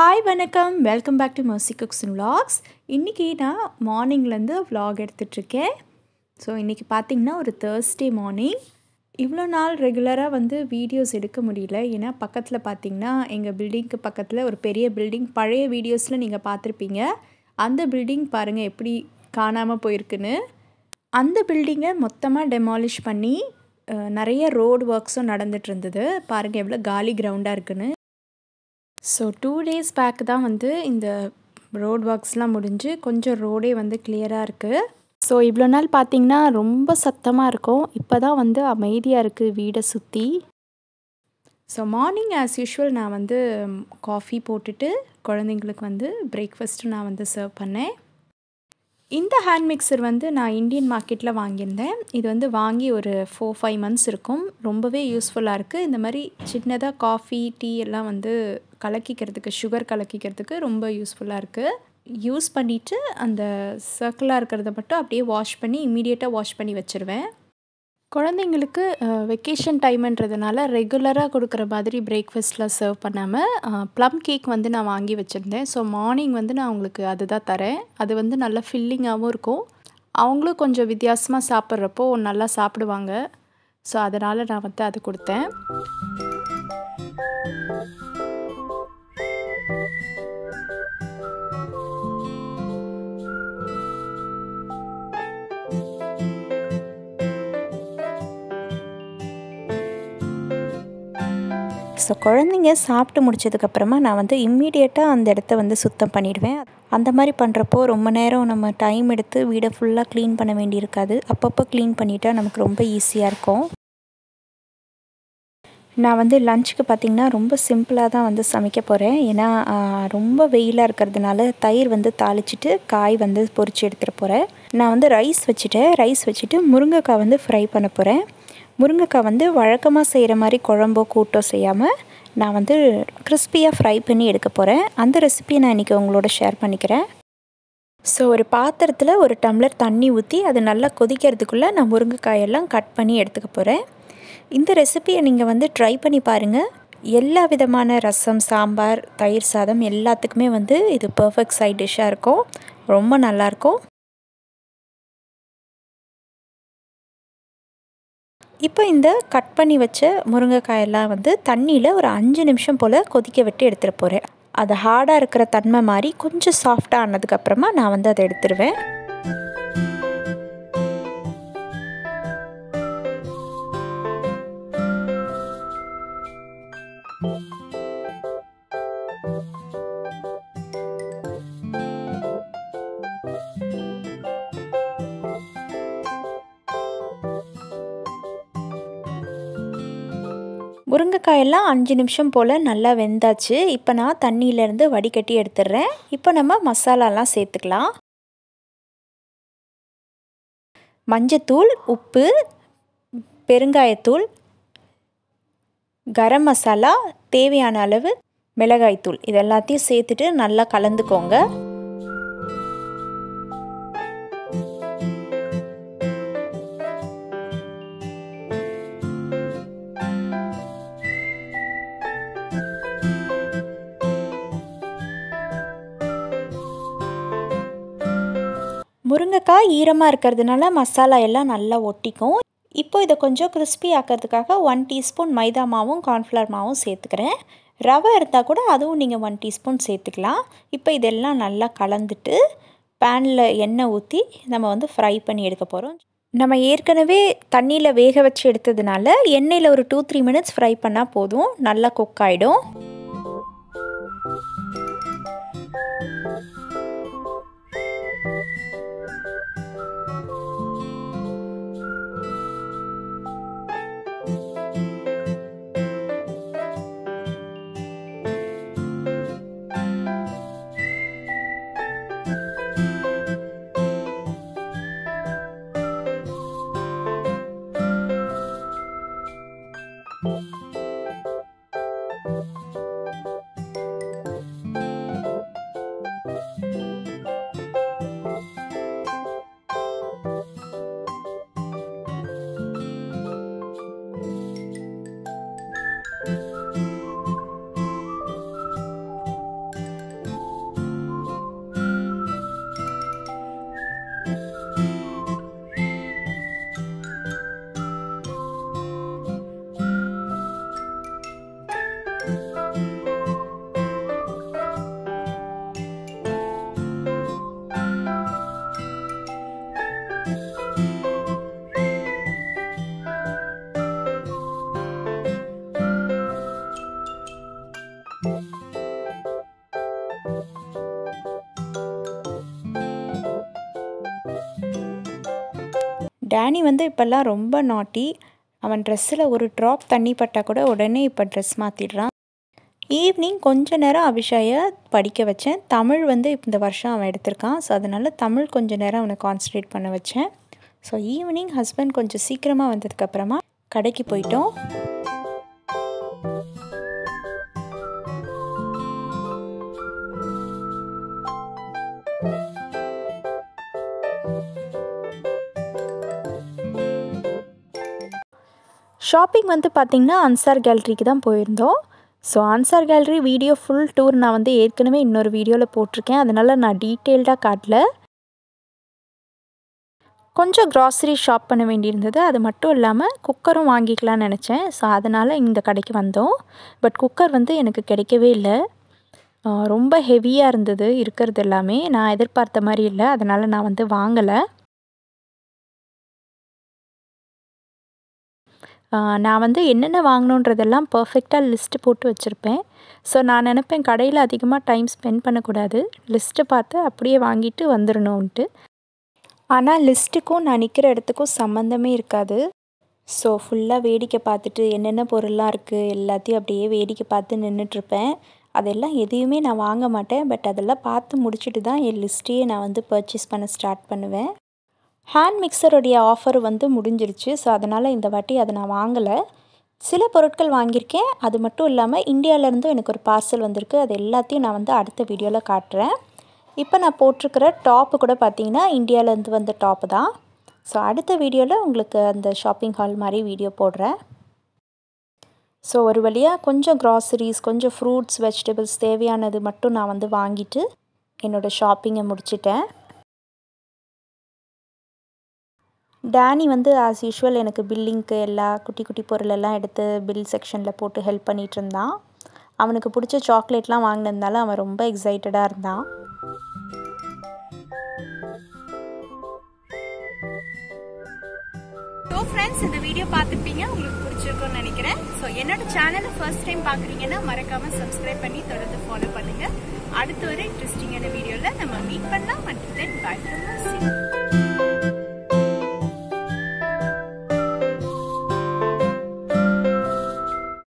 hi வணக்கம் welcome back to Mercy cooks and vlogs இன்றைக்கி நான் மார்னிங்லேருந்து vlog எடுத்துட்ருக்கேன் ஸோ இன்றைக்கி பார்த்திங்கன்னா ஒரு தேர்ஸ்டே மார்னிங் இவ்வளோ நாள் ரெகுலராக வந்து வீடியோஸ் எடுக்க முடியல ஏன்னா பக்கத்தில் பார்த்திங்கன்னா எங்கள் பில்டிங்க்கு பக்கத்தில் ஒரு பெரிய பில்டிங் பழைய வீடியோஸில் நீங்கள் பார்த்துருப்பீங்க அந்த பில்டிங் பாருங்கள் எப்படி காணாமல் போயிருக்குன்னு அந்த பில்டிங்கை மொத்தமாக டெமாலிஷ் பண்ணி அஹ், நிறைய ரோடு ஒர்க்ஸும் நடந்துட்டு இருந்தது பாருங்கள் எவ்வளோ காலி கிரவுண்டாக இருக்குன்னு ஸோ டூ டேஸ் பேக் தான் வந்து இந்த ரோட் ஒர்க்ஸ்லாம் முடிஞ்சு கொஞ்சம் ரோடே வந்து கிளியராக இருக்குது ஸோ இவ்வளோ நாள் பார்த்தீங்கன்னா ரொம்ப சத்தமாக இருக்கும் இப்போ தான் வந்து அமைதியாக இருக்குது வீடை சுற்றி ஸோ மார்னிங் ஆஸ் யூஷுவல் நான் வந்து காஃபி போட்டுட்டு குழந்தைங்களுக்கு வந்து பிரேக்ஃபாஸ்ட்டு நான் வந்து சர்வ் பண்ணேன் இந்த ஹேண்ட் மிக்சர் வந்து நான் இந்தியன் மார்க்கெட்டில் வாங்கியிருந்தேன் இது வந்து வாங்கி ஒரு ஃபோர் ஃபைவ் மந்த்ஸ் இருக்கும் ரொம்பவே யூஸ்ஃபுல்லாக இருக்குது இந்த மாதிரி சின்னதாக காஃபி டீ எல்லாம் வந்து கலக்கிக்கிறதுக்கு சுகர் கலக்கிக்கிறதுக்கு ரொம்ப யூஸ்ஃபுல்லாக இருக்குது யூஸ் பண்ணிவிட்டு அந்த சர்க்கிளாக இருக்கிறத மட்டும் அப்படியே வாஷ் பண்ணி இம்மீடியட்டாக வாஷ் பண்ணி வச்சுருவேன் குழந்தைங்களுக்கு வெக்கேஷன் டைம்ன்றதுனால ரெகுலராக கொடுக்குற மாதிரி பிரேக்ஃபாஸ்ட்டில் சர்வ் பண்ணாமல் ப்ளம் கேக் வந்து நான் வாங்கி வச்சுருந்தேன் ஸோ மார்னிங் வந்து நான் அவங்களுக்கு அதுதான் தரேன் அது வந்து நல்லா ஃபில்லிங்காகவும் இருக்கும் அவங்களும் கொஞ்சம் வித்தியாசமாக சாப்பிட்றப்போ நல்லா சாப்பிடுவாங்க ஸோ அதனால் நான் வந்து அது கொடுத்தேன் ஸோ குழந்தைங்க சாப்பிட்டு முடிச்சதுக்கப்புறமா நான் வந்து இம்மீடியட்டாக அந்த இடத்த வந்து சுத்தம் பண்ணிடுவேன் அந்த மாதிரி பண்ணுறப்போ ரொம்ப நேரம் நம்ம டைம் எடுத்து வீடை ஃபுல்லாக க்ளீன் பண்ண வேண்டியிருக்காது அப்பப்போ க்ளீன் பண்ணிட்டா நமக்கு ரொம்ப ஈஸியாக இருக்கும் நான் வந்து லஞ்சுக்கு பார்த்திங்கன்னா ரொம்ப சிம்பிளாக தான் வந்து சமைக்க போகிறேன் ஏன்னா ஆ, ரொம்ப வெயிலாக இருக்கிறதுனால தயிர் வந்து தாளிச்சிட்டு காய் வந்து பொரிச்சு எடுத்துகிட்டு போகிறேன் நான் வந்து ரைஸ் வச்சுட்டேன் ரைஸ் வச்சுட்டு முருங்கைக்காய் வந்து ஃப்ரை பண்ண போகிறேன் முருங்கைக்காய் வந்து வழக்கமாக செய்கிற மாதிரி குழம்போ கூட்டோ செய்யாமல் நான் வந்து கிறிஸ்பியாக ஃப்ரை பண்ணி எடுக்க போகிறேன் அந்த ரெசிபியை நான் இன்றைக்கி உங்களோட ஷேர் பண்ணிக்கிறேன் ஸோ ஒரு பாத்திரத்தில் ஒரு டம்ளர் தண்ணி ஊற்றி அது நல்லா கொதிக்கிறதுக்குள்ளே நான் முருங்கைக்காயெல்லாம் கட் பண்ணி எடுத்துக்க போகிறேன் இந்த ரெசிபியை நீங்கள் வந்து ட்ரை பண்ணி பாருங்கள் எல்லா விதமான ரசம் சாம்பார் தயிர் சாதம் எல்லாத்துக்குமே வந்து இது பர்ஃபெக்ட் சைட் டிஷ்ஷாக இருக்கும் ரொம்ப நல்லாயிருக்கும் இப்போ இந்த கட் பண்ணி வச்ச முருங்கைக்காயெல்லாம் வந்து தண்ணியில் ஒரு அஞ்சு நிமிஷம் போல் கொதிக்க விட்டு எடுத்துகிட்டு போகிறேன் அது ஹார்டாக இருக்கிற தன்மை மாதிரி கொஞ்சம் சாஃப்டாக ஆனதுக்கப்புறமா நான் வந்து அதை எடுத்துருவேன் முருங்கைக்காயெல்லாம் அஞ்சு நிமிஷம் போல் நல்லா வெந்தாச்சு இப்போ நான் தண்ணியிலேருந்து வடிகட்டி எடுத்துடுறேன் இப்போ நம்ம மசாலாலாம் சேர்த்துக்கலாம் மஞ்சத்தூள் உப்பு பெருங்காயத்தூள் கரம் மசாலா தேவையான அளவு மிளகாய்த்தூள் இது எல்லாத்தையும் சேர்த்துட்டு நல்லா கலந்துக்கோங்க முருங்கைக்காய் ஈரமாக இருக்கிறதுனால மசாலா எல்லாம் நல்லா ஒட்டிக்கும் இப்போ இதை கொஞ்சம் கிறிஸ்பி ஆக்கிறதுக்காக ஒன் டீஸ்பூன் மைதா மாவும் கார்ன்ஃப்ளவர் மாவும் சேர்த்துக்கிறேன் ரவை இருந்தால் கூட அதுவும் நீங்கள் ஒன் டீஸ்பூன் சேர்த்துக்கலாம் இப்போ இதெல்லாம் நல்லா கலந்துட்டு பேனில் எண்ணெய் ஊற்றி நம்ம வந்து ஃப்ரை பண்ணி எடுக்க போகிறோம் நம்ம ஏற்கனவே தண்ணியில் வேக வச்சு எடுத்ததுனால எண்ணெயில் ஒரு டூ த்ரீ மினிட்ஸ் ஃப்ரை பண்ணால் போதும் நல்லா குக் ஆகிடும் டேனி வந்து இப்போல்லாம் ரொம்ப நாட்டி அவன் ட்ரெஸ்ஸில் ஒரு ட்ராப் தண்ணி பட்டால் கூட உடனே இப்போ ட்ரெஸ் மாற்றிடுறான் ஈவினிங் கொஞ்ச நேரம் அபிஷாயை படிக்க வச்சேன் தமிழ் வந்து இந்த வருஷம் அவன் எடுத்திருக்கான் ஸோ அதனால் தமிழ் கொஞ்ச நேரம் அவனை கான்சன்ட்ரேட் பண்ண வச்சேன் ஸோ ஈவினிங் ஹஸ்பண்ட் கொஞ்சம் சீக்கிரமாக வந்ததுக்கப்புறமா கடைக்கு போயிட்டோம் ஷாப்பிங் வந்து பார்த்திங்கன்னா அன்சார் கேலரிக்கு தான் போயிருந்தோம் so Ansar gallery video full tour நான் வந்து ஏற்கனவே இன்னொரு வீடியோவில் போட்டிருக்கேன் அதனால் நான் டீட்டெயில்டாக காட்டல கொஞ்சம் க்ராசரி ஷாப் பண்ண வேண்டியிருந்தது அது மட்டும் இல்லாமல் குக்கரும் வாங்கிக்கலாம்னு நினச்சேன் ஸோ அதனால் இந்த கடைக்கு வந்தோம் பட் குக்கர் வந்து எனக்கு கிடைக்கவே இல்லை ரொம்ப ஹெவியாக இருந்தது இருக்கிறது எல்லாமே நான் எதிர்பார்த்த மாதிரி இல்லை அதனால் நான் வந்து வாங்கலை நான் வந்து என்னென்ன வாங்கணுன்றதெல்லாம் பர்ஃபெக்டாக லிஸ்ட்டு போட்டு வச்சுருப்பேன் ஸோ நான் நினப்பேன் கடையில் அதிகமாக டைம் ஸ்பெண்ட் பண்ணக்கூடாது லிஸ்ட்டு பார்த்து அப்படியே வாங்கிட்டு வந்துடணுன்ட்டு ஆனால் லிஸ்ட்டுக்கும் நான் நிற்கிற இடத்துக்கும் சம்மந்தமே இருக்காது ஸோ ஃபுல்லாக வேடிக்கை பார்த்துட்டு என்னென்ன பொருள்லாம் இருக்குது எல்லாத்தையும் அப்படியே வேடிக்கை பார்த்து நின்றுட்டுருப்பேன் அதெல்லாம் எதையுமே நான் வாங்க மாட்டேன் பட் அதெல்லாம் பார்த்து முடிச்சுட்டு தான் என் லிஸ்ட்டையே நான் வந்து பர்ச்சேஸ் பண்ண ஸ்டார்ட் பண்ணுவேன் ஹேண்ட் மிக்சருடைய ஆஃபர் வந்து முடிஞ்சிருச்சு ஸோ அதனால் இந்த வாட்டி அதை நான் வாங்கலை சில பொருட்கள் வாங்கியிருக்கேன் அது மட்டும் இல்லாமல் இந்தியாவிலேருந்தும் எனக்கு ஒரு பார்சல் வந்திருக்கு அது எல்லாத்தையும் நான் வந்து அடுத்த வீடியோவில் காட்டுறேன் இப்போ நான் போட்டிருக்கிற டாப்பு கூட பார்த்தீங்கன்னா இந்தியாவிலேருந்து வந்த டாப்பு தான் ஸோ அடுத்த வீடியோவில் உங்களுக்கு அந்த ஷாப்பிங் ஹால் மாதிரி வீடியோ போடுறேன் ஸோ ஒரு வழியாக கொஞ்சம் க்ராசரிஸ் கொஞ்சம் ஃப்ரூட்ஸ் வெஜிடபிள்ஸ் தேவையானது மட்டும் நான் வந்து வாங்கிட்டு என்னோடய ஷாப்பிங்கை முடிச்சிட்டேன் டேனி வந்து ஆஸ் யூஷுவல் எனக்கு பில்லிங்க்கு எல்லா குட்டி குட்டி பொருளெல்லாம் எடுத்து பில் செக்ஷனில் போட்டு ஹெல்ப் பண்ணிகிட்டு இருந்தான் அவனுக்கு பிடிச்ச சாக்லேட்லாம் வாங்கினதுனால அவன் ரொம்ப எக்ஸைட்டடாக இருந்தான் ஸோ ஃப்ரெண்ட்ஸ் இந்த வீடியோ பார்த்துருப்பீங்க உங்களுக்கு பிடிச்சிருக்கும்னு நினைக்கிறேன் ஸோ என்னோட சேனலை ஃபர்ஸ்ட் டைம் பார்க்குறீங்கன்னா மறக்காமல் சப்ஸ்கிரைப் பண்ணி தொடர்ந்து ஃபாலோ பண்ணுங்கள் அடுத்து வர இன்ட்ரெஸ்டிங்கான வீடியோவில் நம்ம மீட் பண்ணலாம் மற்றும் தென் பாய் ஃப்ரம்